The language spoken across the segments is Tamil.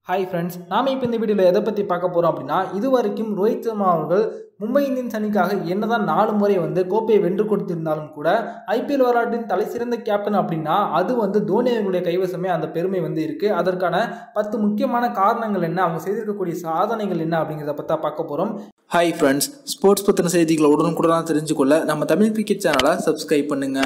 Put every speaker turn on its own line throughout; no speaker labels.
ஹாய் ஃப்ரெண்ட்ஸ் நாம இப்போ இந்த வீடியோவில் எதை பற்றி பார்க்க போகிறோம் அப்படின்னா இது வரைக்கும் ரோஹித் சர்மா அவர்கள் மும்பை இந்தியன்ஸ் அணிக்காக என்னதான் நாலு முறை வந்து கோப்பையை வென்று கொடுத்திருந்தாலும் கூட ஐபிஎல் வரலாற்றின் தலை சிறந்த கேப்டன் அப்படின்னா அது வந்து தோனி அவர்களுடைய கைவசமே அந்த பெருமை வந்து இருக்குது அதற்கான பத்து முக்கியமான காரணங்கள் என்ன அவங்க செய்திருக்கக்கூடிய சாதனைகள் என்ன அப்படிங்கிறத பற்றி பார்க்க போகிறோம்
ஹாய் ஃப்ரெண்ட்ஸ் ஸ்போர்ட்ஸ் பற்றின செய்திகளை உடனுக்குடன் தெரிஞ்சுக்கொள்ள நம்ம தமிழ் கிரிக்கெட் சேனலை சப்ஸ்கிரைப் பண்ணுங்க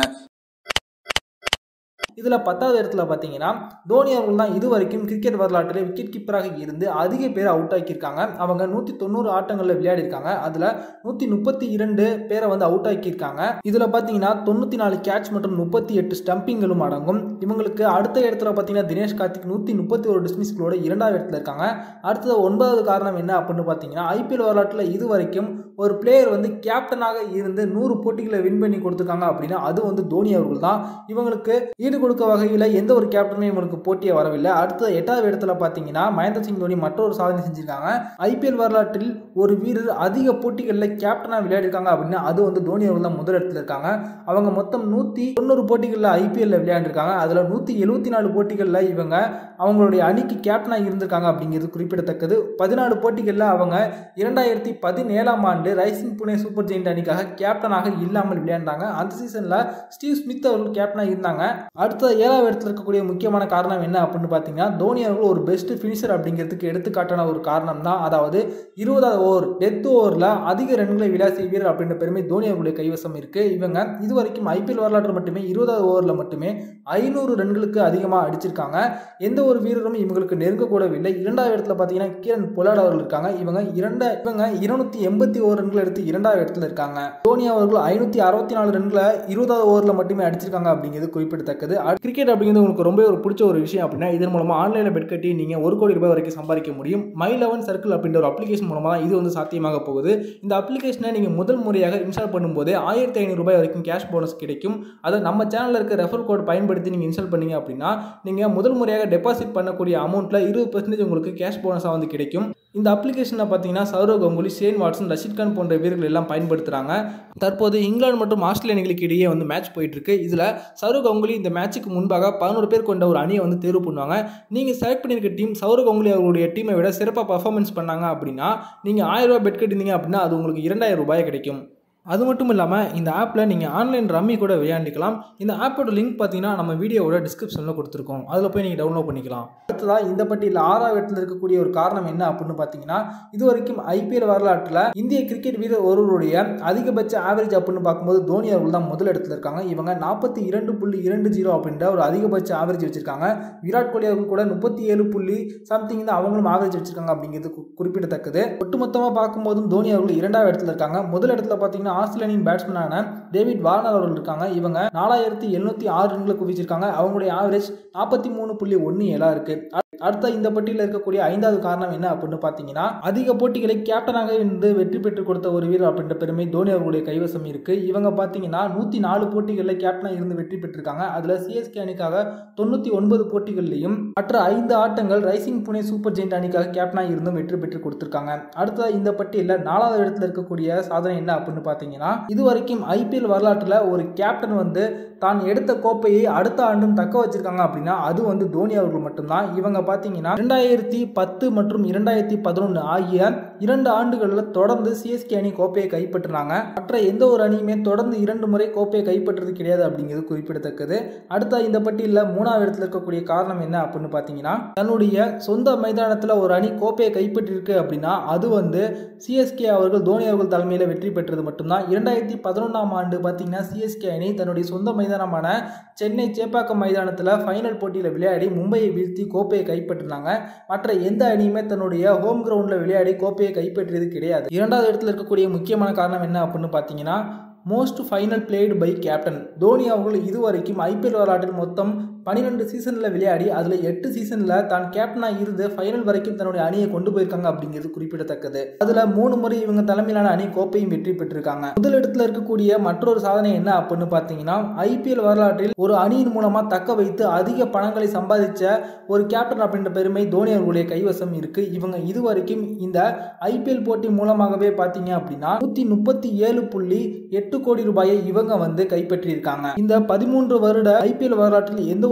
இதில் பத்தாவது இடத்துல பார்த்தீங்கன்னா தோனி அவர்கள் தான் இது வரைக்கும் கிரிக்கெட் வரலாற்றில் விக்கெட் கீப்பராக இருந்து அதிக பேர் அவுட் ஆக்கியிருக்காங்க அவங்க நூற்றி தொண்ணூறு ஆட்டங்களில் விளையாடிருக்காங்க அதில் நூற்றி முப்பத்தி இரண்டு பேரை வந்து அவுட் ஆக்கியிருக்காங்க இதில் பார்த்தீங்கன்னா தொண்ணூற்றி நாலு கேட்ச் மற்றும் முப்பத்தி எட்டு ஸ்டம்பிங்களும் அடங்கும் இவங்களுக்கு அடுத்த இடத்துல பார்த்தீங்கன்னா தினேஷ் கார்த்திக் நூற்றி முப்பத்தி ஒரு டிஸ்மிஸ்களோட இரண்டாவது இடத்துல இருக்காங்க அடுத்தது ஒன்பதாவது காரணம் என்ன அப்படின்னு பார்த்தீங்கன்னா ஐபிஎல் வரலாற்றில் இது வரைக்கும் ஒரு பிளேயர் வந்து கேப்டனாக இருந்து நூறு போட்டிகளை வின் பண்ணி கொடுத்துருக்காங்க அப்படின்னா அது வந்து தோனி அவர்கள் தான் இவங்களுக்கு ஈடு கொடுக்க வகையில் எந்த ஒரு கேப்டனுமே இவங்களுக்கு போட்டியே வரவில்லை அடுத்த எட்டாவது இடத்துல பார்த்தீங்கன்னா மகேந்திர சிங் தோனி மற்றொரு சாதனை செஞ்சிருக்காங்க ஐபிஎல் வரலாற்றில் ஒரு வீரர் அதிக போட்டிகளில் கேப்டனாக விளையாடிருக்காங்க அப்படின்னா அது வந்து தோனி அவர்கள் தான் முதல் இடத்துல இருக்காங்க அவங்க மொத்தம் நூற்றி தொண்ணூறு போட்டிகளில் ஐபிஎல்ல விளையாண்டுருக்காங்க அதில் நூற்றி எழுபத்தி நாலு போட்டிகளில் இவங்க அவங்களுடைய அணிக்கு கேப்டனாக இருந்திருக்காங்க அப்படிங்கிறது குறிப்பிடத்தக்கது பதினாலு போட்டிகளில் அவங்க இரண்டாயிரத்தி பதினேழாம் ஆண்டு ரைசிங் புனே சூப்பர் ஜெயிண்ட் அணிக்காக கேப்டனாக இல்லாமல் விளையாண்டாங்க அந்த சீசனில் ஸ்டீவ் ஸ்மித் அவர்கள் கேப்டனாக இருந்தாங்க அடுத்த ஏழாவது இடத்துல இருக்கக்கூடிய முக்கியமான காரணம் என்ன அப்படின்னு பார்த்தீங்கன்னா தோனி அவர்கள் ஒரு பெஸ்ட் ஃபினிஷர் அப்படிங்கிறதுக்கு எடுத்துக்காட்டான ஒரு காரணம் தான் அதாவது இருபதாவது ஓவர் டெத் ஓவரில் அதிக ரன்களை விளாசிய வீரர் அப்படின்ற பெருமை தோனி அவர்களுடைய கைவசம் இருக்குது இவங்க இது வரைக்கும் ஐபிஎல் வரலாற்று மட்டுமே இருபதாவது ஓவரில் மட்டுமே ஐநூறு ரன்களுக்கு அதிகமாக அடிச்சிருக்காங்க எந்த ஒரு வீரரும் இவங்களுக்கு நெருங்கக்கூடவில்லை இரண்டாவது இடத்துல பார்த்தீங்கன்னா கிரண் பொலாட் அவர்கள் இருக்காங்க இவங்க இரண்ட இவங்க இருநூத்தி எண்பத்தி ஓரு ரன்கள் எடுத்து இரண்டாவது இடத்துல இருக்காங்க தோனி அவர்கள் ஐநூற்றி அறுபத்தி நாலு ரன்களை இருபதாவது ஓவரில் மட்டுமே அடிச்சிருக்காங்க அப்படிங்கிறது குறிப்பிடத்தக்கது கிரிக்கெட் அப்படிங்கிறது உங்களுக்கு ரொம்ப ஒரு பிடிச்ச ஒரு விஷயம் அப்படின்னா இதன் மூலமாக ஆன்லைனில் பெட் கட்டி நீங்கள் ஒரு கோடி ரூபாய் வரைக்கும் சம்பாதிக்க முடியும் மை லெவன் சர்க்கிள் அப்படின்ற ஒரு அப்ளிகேஷன் மூலமாக தான் இது வந்து சாத்தியமாக போகுது இந்த அப்ளிகேஷனை நீங்கள் முதல் முறையாக இன்ஸ்டால் பண்ணும்போது ஆயிரத்தி ஐநூறு ரூபாய் வரைக்கும் கேஷ் போனஸ் கிடைக்கும் அதை நம்ம சேனலில் இருக்க ரெஃபர் கோட் பயன்படுத்தி நீங்கள் இன்ஸ்டால் பண்ணீங்க அப்படின்னா நீங்கள் முதல் முறையாக டெபாசிட் பண்ணக்கூடிய அமௌண்ட்டில் இருபது பர்சன்டேஜ் உங்களுக்கு கேஷ் போனஸாக வந்து கிடைக்கும் இந்த அப்ளிகேஷனை பார்த்தீங்கன்னா சௌரவ் கங்குலி ஷேன் வாட்சன் ரஷித் கான் போன்ற வீரர்கள் எல்லாம் பயன்படுத்துகிறாங்க தற்போது இங்கிலாந்து மற்றும் ஆஸ்திரேலிய அணிகளுக்கு இடையே வந்து மேட்ச் போயிட்டு இருக்கு இதில் சௌரவ் கங்குலி இந்த மேட்ச்சுக்கு முன்பாக பதினோரு பேர் கொண்ட ஒரு அணியை வந்து தேர்வு பண்ணுவாங்க நீங்கள் செலக்ட் பண்ணியிருக்க டீம் சௌரவ் கங்குலி அவர்களுடைய டீமை விட சிறப்பாக பர்ஃபார்மன்ஸ் பண்ணாங்க அப்படின்னா நீங்கள் ஆயிரம் ரூபாய் பெட் கட்டினீங்க அப்படின்னா அது உங்களுக்கு இரண்டாயிரம் ரூபாய் கிடைக்கும் அது மட்டும் இல்லாமல் இந்த ஆப்பில் நீங்கள் ஆன்லைன் ரம்மி கூட விளையாண்டிக்கலாம் இந்த ஆப்போட லிங்க் பார்த்தீங்கன்னா நம்ம வீடியோவோட டிஸ்கிரிப்ஷனில் கொடுத்துருக்கோம் அதில் போய் நீங்கள் டவுன்லோட் பண்ணிக்கலாம் அடுத்ததாக இந்த பட்டியலில் ஆறாவது இடத்துல இருக்கக்கூடிய ஒரு காரணம் என்ன அப்படின்னு பார்த்தீங்கன்னா இது வரைக்கும் ஐபிஎல் வரலாற்றில் இந்திய கிரிக்கெட் வீரர் ஒருவருடைய அதிகபட்ச ஆவரேஜ் அப்படின்னு பார்க்கும்போது தோனி அவர்கள் தான் முதல் இடத்துல இருக்காங்க இவங்க நாற்பத்தி இரண்டு புள்ளி இரண்டு ஜீரோ அப்படின்ற ஒரு அதிகபட்ச ஆவரேஜ் வச்சிருக்காங்க விராட் கோலி அவர்கள் கூட முப்பத்தி ஏழு புள்ளி சம்திங் தான் அவங்களும் ஆவரேஜ் வச்சிருக்காங்க அப்படிங்கிறது குறிப்பிடத்தக்கது ஒட்டுமொத்தமாக பார்க்கும்போதும் தோனி அவர்கள் இரண்டாவது இடத்துல இருக்காங்க முதல் இடத்துல பார்த்தீங்கன்னா ஆஸ்திரேலியன் பேட்ஸ்மேனான டேவிட் வார்னர் அவர்கள் இருக்காங்க இவங்க நாலாயிரத்தி எழுநூத்தி ஆறு ரன்களை குவிச்சிருக்காங்க அவங்களுடைய ஆவரேஜ் நாற்பத்தி மூணு புள்ளி ஒன்று ஏழா இருக்கு அடுத்த இந்த பட்டியலில் இருக்கக்கூடிய ஐந்தாவது காரணம் என்ன அப்படின்னு பார்த்தீங்கன்னா அதிக போட்டிகளை கேப்டனாக இருந்து வெற்றி பெற்று கொடுத்த ஒரு வீரர் அப்படின்ற பெருமை தோனி அவர்களுடைய கைவசம் இருக்கு இவங்க பார்த்தீங்கன்னா நூற்றி நாலு போட்டிகளில் கேப்டனாக இருந்து வெற்றி பெற்றிருக்காங்க அதில் சிஎஸ்கே அணிக்காக தொண்ணூற்றி ஒன்பது போட்டிகள்லையும் மற்ற ஐந்து ஆட்டங்கள் ரைசிங் புனே சூப்பர் ஜெயிண்ட் அணிக்காக கேப்டனாக இருந்தும் வெற்றி பெற்று கொடுத்துருக்காங்க அடுத்த இந்த பட்டியலில் நாலாவது இடத்துல இருக்கக்கூடிய சாதனை என்ன அப்படின்னு பார்த்தீங்கன்னா இது வரைக்கும் ஐபிஎல் வரலாற்றில் ஒரு கேப்டன் வந்து தான் எடுத்த கோப்பையை அடுத்த ஆண்டும் தக்க வச்சிருக்காங்க அப்படின்னா அது வந்து தோனி அவர்கள் மட்டும்தான் இவங்க பார்த்தீங்கன்னா இரண்டாயிரத்தி பத்து மற்றும் இரண்டாயிரத்தி பதினொன்று ஆகிய இரண்டு ஆண்டுகளில் தொடர்ந்து சிஎஸ்கே அணி கோப்பையை கைப்பற்றினாங்க மற்ற எந்த ஒரு அணியுமே தொடர்ந்து இரண்டு முறை கோப்பையை கைப்பற்றது கிடையாது அப்படிங்கிறது குறிப்பிடத்தக்கது அடுத்த இந்த பட்டியலில் மூணாவது இடத்துல இருக்கக்கூடிய காரணம் என்ன அப்படின்னு பார்த்தீங்கன்னா தன்னுடைய சொந்த மைதானத்தில் ஒரு அணி கோப்பையை கைப்பற்றிருக்கு அப்படின்னா அது வந்து சிஎஸ்கே அவர்கள் தோனி அவர்கள் தலைமையில் வெற்றி பெற்றது மட்டும்தான் இரண்டாயிரத்தி பதினொன்றாம் ஆண்டு பார்த்தீங்கன்னா சிஎஸ்கே அணி தன்னுடைய சொந்த மைதானமான சென்னை சேப்பாக்கம் மைதானத்தில் ஃபைனல் போட்டியில் விளையாடி மும்பையை வீழ்த்தி கோப்பையை கைப்பற்றினாங்க மற்ற எந்த அணியுமே தன்னுடைய ஹோம் கிரவுண்டில் விளையாடி கோப்பையை கைப்பற்றியது கிடையாது இரண்டாவது இடத்துல இருக்கக்கூடிய முக்கியமான காரணம் என்ன அப்படின்னு பார்த்தீங்கன்னா most final played by captain Dhoni அவர்கள் இதுவரைக்கும் ஐபிஎல் வரலாற்றில் மொத்தம் பன்னிரெண்டு சீசனில் விளையாடி அதில் எட்டு சீசனில் தான் கேப்டனாக இருந்து ஃபைனல் வரைக்கும் தன்னுடைய அணியை கொண்டு போயிருக்காங்க அப்படிங்கிறது குறிப்பிடத்தக்கது அதில் மூணு முறை இவங்க தலைமையிலான அணி கோப்பையும் வெற்றி பெற்றிருக்காங்க முதல் இடத்துல இருக்கக்கூடிய மற்றொரு சாதனை என்ன அப்படின்னு பார்த்தீங்கன்னா ஐபிஎல் வரலாற்றில் ஒரு அணியின் மூலமாக தக்க வைத்து அதிக பணங்களை சம்பாதிச்ச ஒரு கேப்டன் அப்படின்ற பெருமை தோனி அவர்களுடைய கைவசம் இருக்கு இவங்க இதுவரைக்கும் இந்த ஐபிஎல் போட்டி மூலமாகவே பார்த்தீங்க அப்படின்னா நூற்றி முப்பத்தி ஏழு புள்ளி எட்டு கோடி ரூபாயை இவங்க வந்து கைப்பற்றியிருக்காங்க இந்த பதிமூன்று வருட ஐபிஎல் வரலாற்றில் எந்த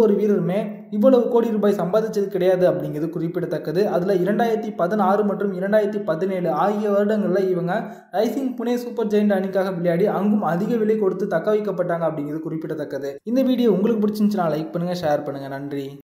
ஒரு வீரருமே இவ்வளவு கோடி ரூபாய் சம்பாதிச்சது கிடையாது அப்படிங்கிறது குறிப்பிடத்தக்கது அதில் இரண்டாயிரத்தி பதினாறு மற்றும் இரண்டாயிரத்தி பதினேழு ஆகிய வருடங்களில் இவங்க ரைசிங் புனே சூப்பர் ஜெயிண்ட் அணிக்காக விளையாடி அங்கும் அதிக விலை கொடுத்து தக்க வைக்கப்பட்டாங்க அப்படிங்கிறது குறிப்பிடத்தக்கது இந்த வீடியோ உங்களுக்கு பிடிச்சிருந்துச்சுன்னா லைக் பண்ணுங்கள் ஷேர் பண்ணுங்கள் நன்றி